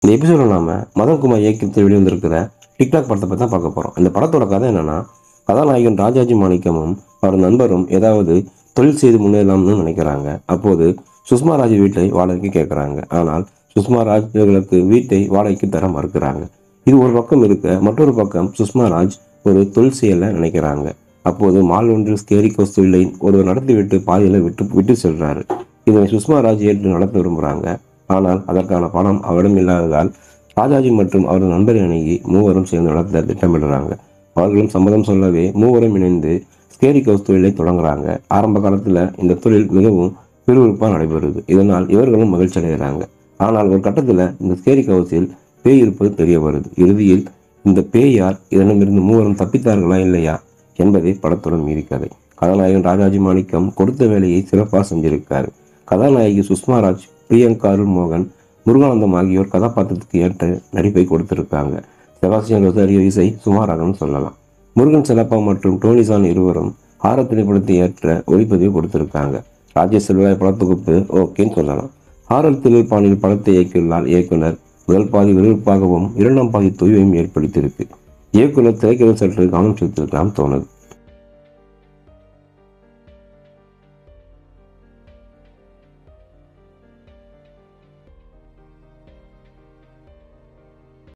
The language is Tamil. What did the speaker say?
இந்த எபிசோட நாம மதன் குமார் இயக்கத்தில் வெளிவந்திருக்கிற டிக்டாக் படத்தை பற்றி தான் பார்க்க போகிறோம் இந்த படத்தோட கதை என்னன்னா கதாநாயகன் ராஜாஜி மாணிக்கமும் அவர் நண்பரும் ஏதாவது தொழில் செய்து முன்னேறலாம்னு நினைக்கிறாங்க அப்போது சுஷ்மா ராஜ் வீட்டை வாடகைக்கு கேட்குறாங்க ஆனால் சுஷ்மா ராஜ் இவர்களுக்கு வீட்டை வாடகைக்கு தர மறுக்கிறாங்க இது ஒரு பக்கம் இருக்க மற்றொரு பக்கம் சுஷ்மா ராஜ் ஒரு தொழில் செய்யல நினைக்கிறாங்க அப்போது மால் ஒன்றில் ஸ்கேரி கோஸ் தொழிலை ஒருவர் நடத்திவிட்டு பாதியில் விட்டு விட்டு செல்றாரு இதனை சுஷ்மா ராஜ் ஏற்று நடத்த விரும்புகிறாங்க ஆனால் அதற்கான பணம் அவரிடம் இல்லாததால் ராஜாஜி மற்றும் அவரது நண்பரை அணுகி மூவரும் சேர்ந்து நடத்த திட்டமிடுறாங்க அவர்களும் சம்மதம் சொல்லவே மூவரும் இணைந்து ஸ்கேரி கவுஸ் தொழிலை தொடங்குறாங்க ஆரம்ப காலத்தில் இந்த தொழில் மிகவும் விறுவிறுப்பாக நடைபெறுது இதனால் இவர்களும் மகிழ்ச்சி அடைகிறாங்க ஆனால் ஒரு கட்டத்தில் இந்த ஸ்கேரி கவுஸில் பேய் இருப்பது தெரிய வருது இறுதியில் இந்த பேயார் இதனிடமிருந்து மூவரும் தப்பித்தார்களா இல்லையா என்பதே படத்துடன் மீறி கதை கதாநாயகன் ராஜாஜி மாணிக்கம் கொடுத்த வேலையை சிறப்பாக செஞ்சிருக்காரு கதாநாயகி சுஷ்மா ராஜ் பிரியங்கா அருள் மோகன் முருகானந்தம் ஆகியோர் கதாபாத்திரத்துக்கு ஏற்ற நடிப்பை கொடுத்திருக்காங்க செபாஸ்டியன் ரொசாரியோ இசை சுமாராகன்னு சொல்லலாம் முருகன் செலப்பா மற்றும் டோனிசான் இருவரும் ஆர திரைப்படத்தை ஏற்ற ஒளிப்பதிவு கொடுத்திருக்காங்க ராஜேஷ் செல்வாய் படத்தொகுப்பு ஓகேன்னு சொல்லலாம் ஆரல் திரில் பாணியில் படத்தை இயக்கியுள்ளார் இயக்குனர் முதல் பாதி விறுவிறுப்பாகவும் இரண்டாம் பாதி தொய்வையும் ஏற்படுத்தியிருக்கு இயக்குனர் திரைக்கதை சற்று கவனம் செலுத்திருக்கலாம் தோணுது